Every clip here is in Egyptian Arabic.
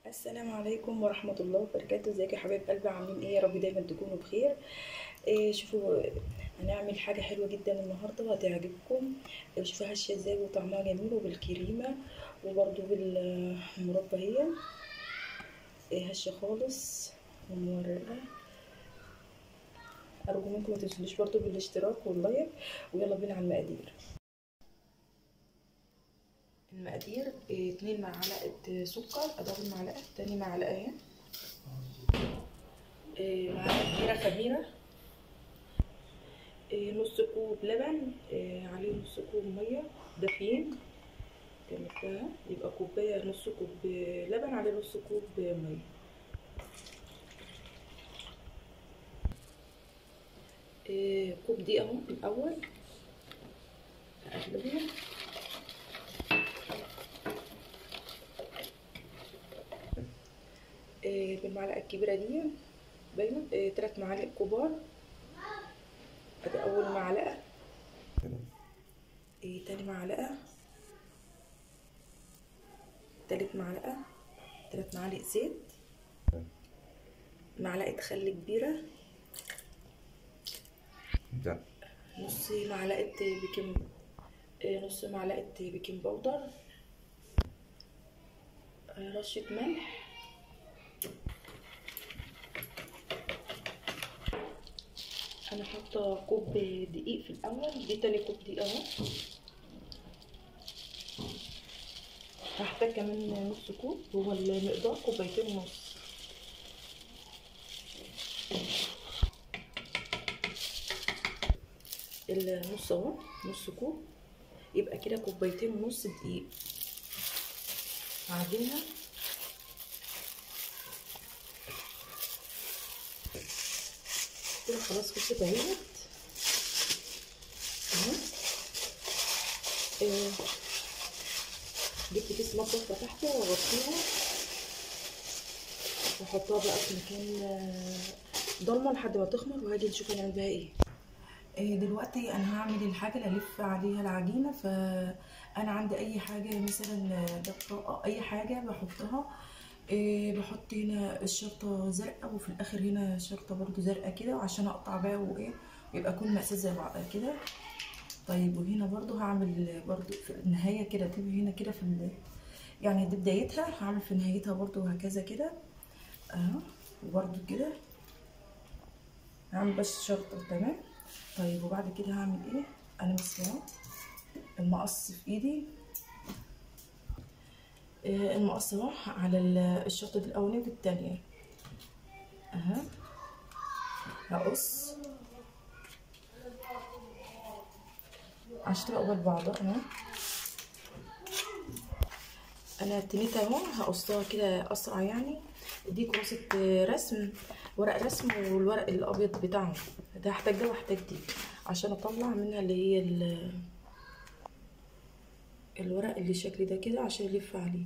السلام عليكم ورحمة الله وبركاته ازيكم يا حبايب قلبي عاملين ايه يا رب دايما تكونوا بخير إيه شوفوا هنعمل حاجة حلوة جدا النهاردة وهتعجبكم إيه شوفوا هشة ازاي وطعمها جميل وبالكريمة وبرضو بالمربى هي إيه هشة خالص ومورقة أرجو منكم متنسونيش برضو بالاشتراك واللايك ويلا بينا على المقادير المقادير إيه اتنين معلقة سكر اضرب معلقة تاني معلقة اهي إيه معلقة كبيرة خميرة إيه نص كوب لبن إيه عليه نص كوب مية دافيين جمدتها يبقى كوباية نص كوب لبن عليه نص كوب مية إيه كوب دي اهو الاول اقلبهم إيه بالمعلقه الكبيره دي باينه إيه تلات معالق كبار ادي اول معلقه إيه تاني معلقه تالت معلقه تلات معالق زيت معلقه خل كبيره ده نص معلقه بيكنج إيه نص معلقه بيكنج باودر رشه ملح انا حاطه كوب دقيق في الاول دي تاني كوب دقيق اهو هحتاج كمان نص كوب هو المقدار كوبايتين ونص النص اهو نص كوب يبقى كده كوبايتين ونص دقيق هعجنها كده خلاص خلصت اهيت اهو آه. جبت كيس مطبخ فتحته واغطيها واحطها بقى في مكان ضلمه لحد ما تخمر وهاجي نشوف هنعمل بيها ايه آه دلوقتي انا هعمل الحاجه اللي الف عليها العجينه فانا عندي اي حاجه مثلا بطاقه اي حاجه بحطها إيه بحط هنا الشرطة زرقاء وفي الآخر هنا شرطة برضو زرقاء كده وعشان أقطع بقى وإيه يبقى كل مقاسات زي بعضها كده طيب وهنا برضو هعمل برضو في النهاية كده تبقى هنا كده في ال... يعني دي بدايتها هعمل في نهايتها برضو وهكذا كده اهو وبرضو كده هعمل بس شرطة تمام طيب وبعد كده هعمل ايه انا ماسكه المقص في ايدي المقص اهو على الشرطة الاولانية والتانية اها هقص عشان تبقى قبل بعضها اهو انا تنيتها اهو هقصها كده اسرع يعني دي كراسة رسم ورق رسم والورق الابيض بتاعهم ده هحتاج ده وهحتاج دي عشان اطلع منها اللي هي الورق اللي شكل ده كده عشان يلف عليه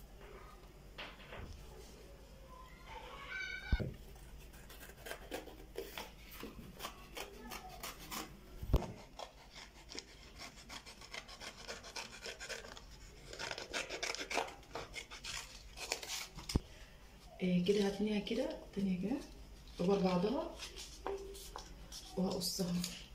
إيه كده هتنيها كده تانية كده جوه بعضها وهقصها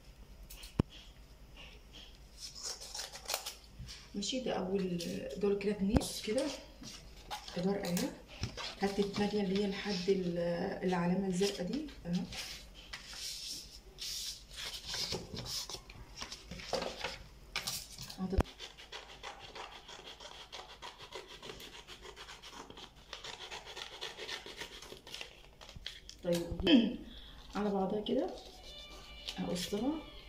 ماشي ده اول دول كده اتنين كده الورقه اهي هات التانية اللي هي لحد العلامه الزرقاء دي اهو طيب على بعضها كده هقصها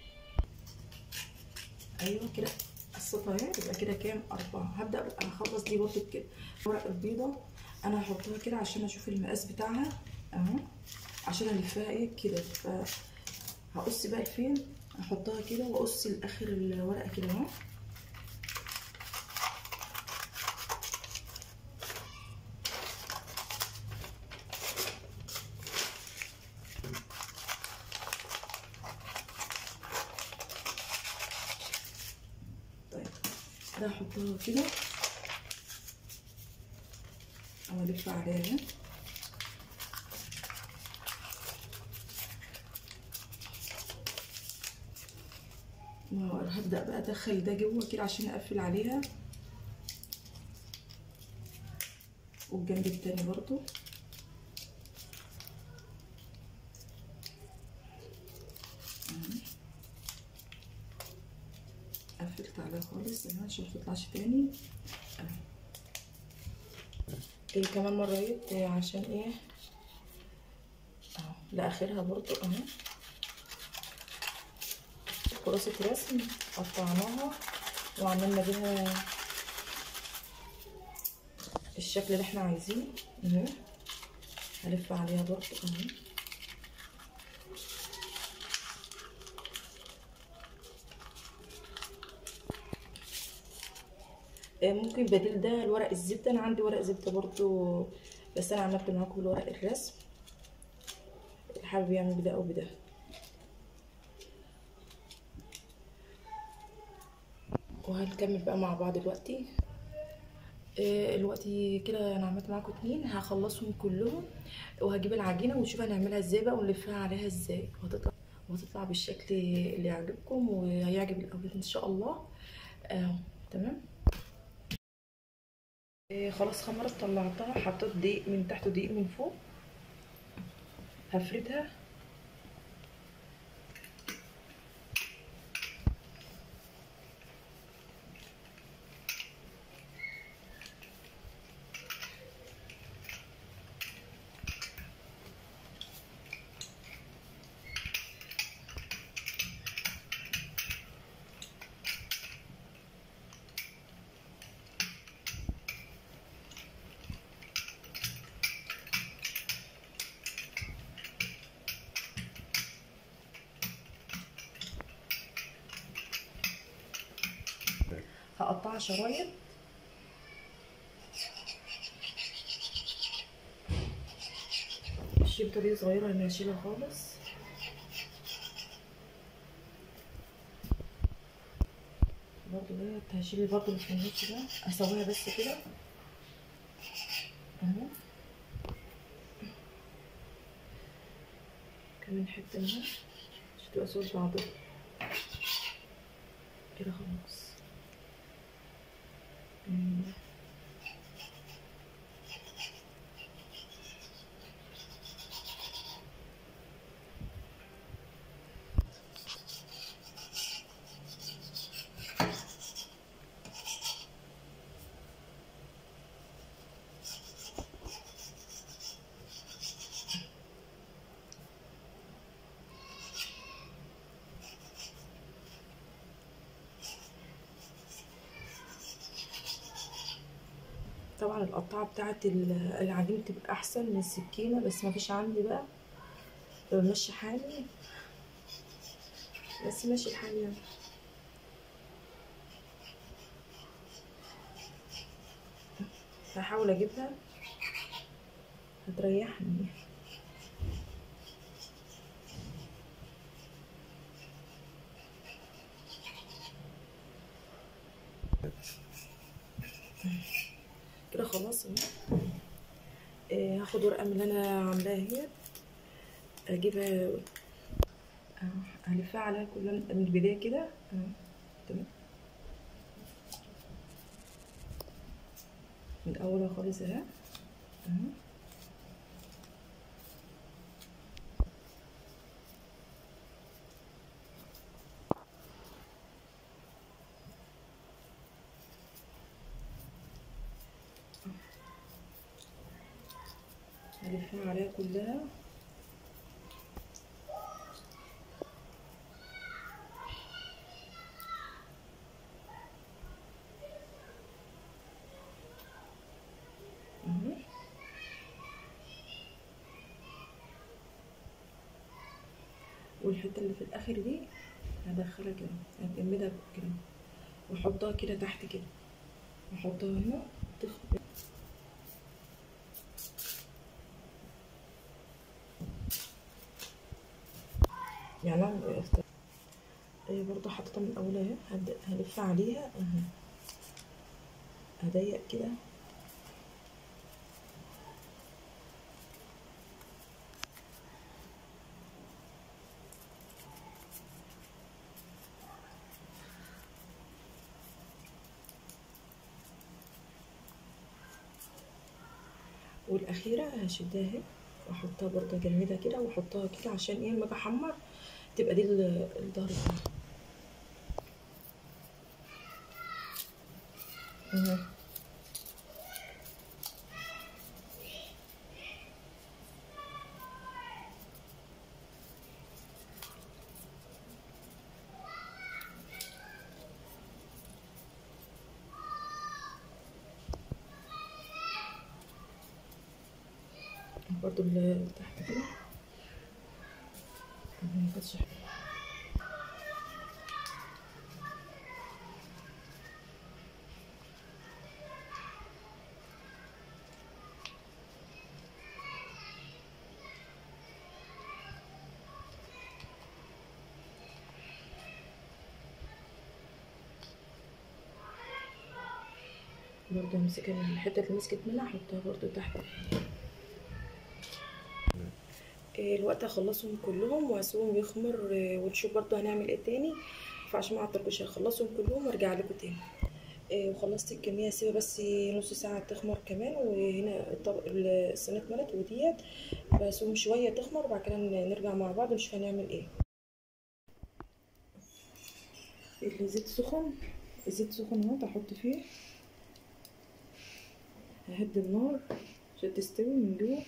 ايوه كده قصتها اهي يبقى كده كام أربعة هبدأ هخلص دي برضو كده ورق البيضة أنا هحطها كده عشان أشوف المقاس بتاعها أهو عشان ألفها إيه كده هقص بقى فين أحطها كده وأقص لآخر الورقة كده أهو طيب ده هحطها كده او الف عليها هبدأ بقى ادخل ده جوه كده عشان اقفل عليها والجنب التاني برضو قفلت عليها خالص اهي عشان متطلعش تاني ايه كمان مريت عشان ايه اهو لاخرها برضو اهو كراسة رسم قطعناها وعملنا بيها الشكل اللي احنا عايزينه اهو هلف عليها برضو اهو ممكن بديل ده الورق الزبده انا عندي ورق زبده برضو بس انا عملت معاكم بالورق الرسم اللي حابب يعمل بده او بده وهنكمل بقى مع بعض دلوقتي آه دلوقتي كده انا عملت معاكم اتنين هخلصهم كلهم وهجيب العجينه ونشوف هنعملها ازاي بقى ونلفها عليها ازاي وهتطلع وهتطلع بالشكل اللي يعجبكم وهيعجب الاولاد ان شاء الله آه تمام آه خلاص خمرت طلعتها حطيت دقيق من تحت ودقيق من فوق هفردها هقطعها شرايط الشبكة دي صغيرة انا هشيلها خالص برضو ديت هشيل برضو اللي في النص ده اسويها بس كده اهو كمان حتة منها عشان تبقى صوت بعضها كده خلاص طبعا القطعه بتاعه العجين بتبقى احسن من السكينه بس ما فيش عندي بقى بمشي حالي بس ماشي الحال يعني هحاول اجيبها هتريحني كده خلاص اهو آه هاخد ورقه من اللي انا عاملاها اهي اجيبها اهو هلفها عليها كلها من البدايه كده اهو تمام من اولها خالص اهي اهو هلفها عليها كلها والحته اللي في الاخر دي هدخلها كده هجمدها كده واحطها كده تحت كده واحطها هنا تخرج يعني انا برضو حطيتها من اولها اهي هبدا هلف عليها اهي هضيق كده والاخيره هشدها اهي واحطها برضه اجمدها كده واحطها كده عشان ايه لما اجي احمر تبقى دي ال- الظهر بتاعها مهم. برضو اللي تحت كده ما كانتش برضو امسك الحته اللي مسكت منها احطها برضو تحت إيه، الوقت هخلصهم كلهم وهسيبهم يخمر إيه، ونشوف برضو هنعمل ايه تاني فعشان ما اعطلكوش هخلصهم كلهم وارجع لكم تاني إيه، وخلصت الكميه هسيبها بس نص ساعه تخمر كمان وهنا الطبق الصينيه اتملت وديت بسيبهم شويه تخمر وبعد كده نرجع مع بعض ونشوف هنعمل ايه الزيت سخن الزيت سخن اهو هحط فيه ههدي النار عشان تستوي من جوه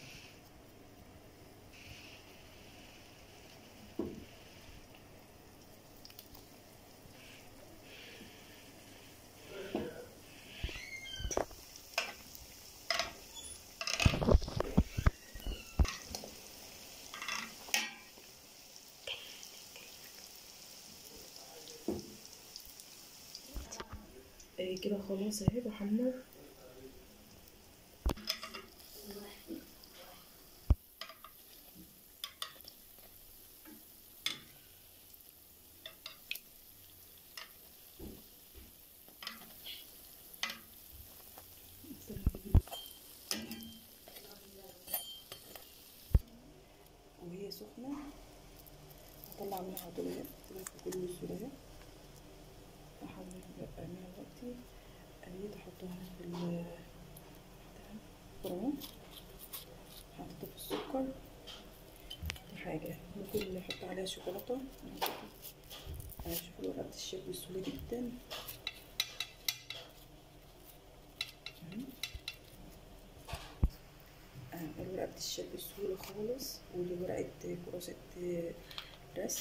إيه كده خلاص اهي بحمر وهي سخنة هطلع منها دول كل السوداء احاول اعملها دلوقتي قليت احطها هنا في ال الفرن حطيتها في السكر دي حاجة ممكن نحط عليها شوكولاتة شوف ورقة الشاي بسهولة جدا ورقة الشاي بسهولة خالص ودي ورقة كراسة رسم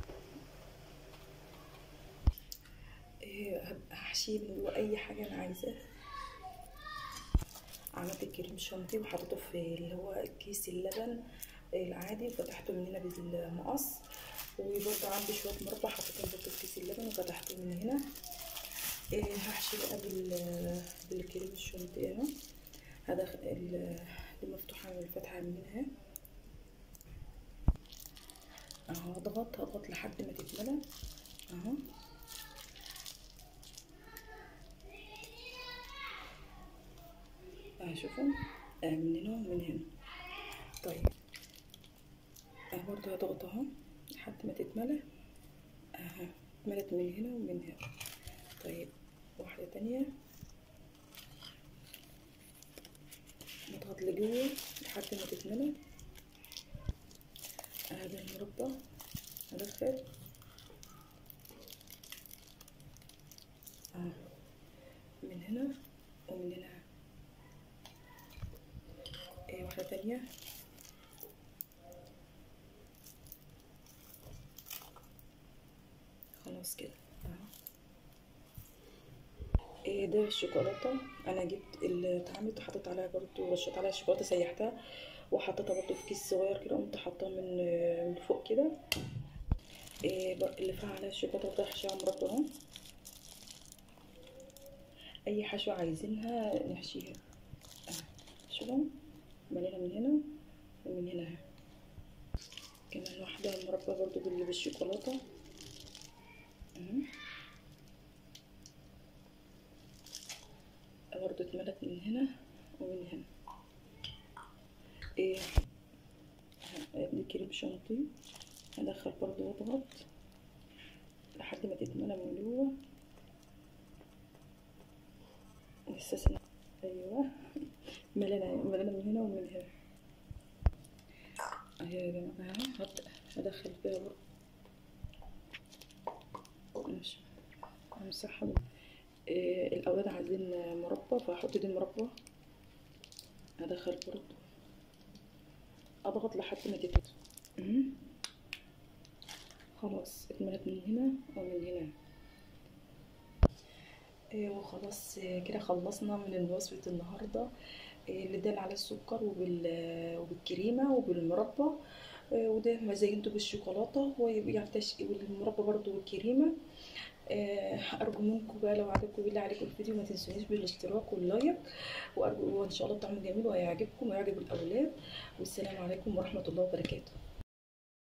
هحشيه من جوه اي حاجه انا عايزاها عملت الكريم شانتيه وحطيته في اللي هو كيس اللبن العادي وفتحته من هنا بالمقص وبرده عندي شويه مربى حطيتهم برده في كيس اللبن وفتحته من هنا إيه هحشي بقى بال بالكريم الشانتيه اهو هذا اللي مفتوحه من الفتحه من هنا اهو اضغط اضغط لحد ما تتملى اهو اهي شوفوا آه من هنا ومن هنا طيب اهي برضه هضغط اهو لحد ما تتملى اهي اتملت من هنا ومن هنا طيب واحدة تانية نضغط لجوه لحد ما تتملى هذا المربى هدخل اه من هنا ومن هنا ايه واحدة تانية خلاص كده اهو ايه ده الشوكولاتة انا جبت اللي اتعملت وحطيت عليها برضو رشيت عليها شوكولاتة سيحتها وحطيتها برضو في كيس صغير كده قمت حطاها من من فوق كده إيه اللي فيها عليها الشوكولاتة ده حشيها مربى اهو اي حشوة عايزينها نحشيها شوفوا ملينا من هنا ومن هنا اهي كمان واحدة مربى برضو باللي بالشوكولاتة اهي برضو اتملت من هنا ومن هنا ايه دي كريم شانتيه هدخل برضو واضغط لحد ما تتملى من جوه لسه ايوه ملانه ملانه من هنا ومن هنا اهي يا جماعه هبدا ادخل فيها برضه ماشي امسحها إيه الاولاد عايزين مربى فهحط دي مربى ادخل برضه اضغط لحد ما تتقل خلاص اتملت من هنا ومن هنا إيه وخلاص إيه كده خلصنا من وصفة النهاردة إيه اللي دال على السكر وبال وبالكريمة وبالمربى وده ما زينته بالشوكولاتة والمربى برضو والكريمة ارجو منكم بقى لو عجبكم بالله عليكم الفيديو ما تنسونيش بالاشتراك واللايك وارجو وان شاء الله طعمه جميل وهيعجبكم ويعجب الاولاد والسلام عليكم ورحمه الله وبركاته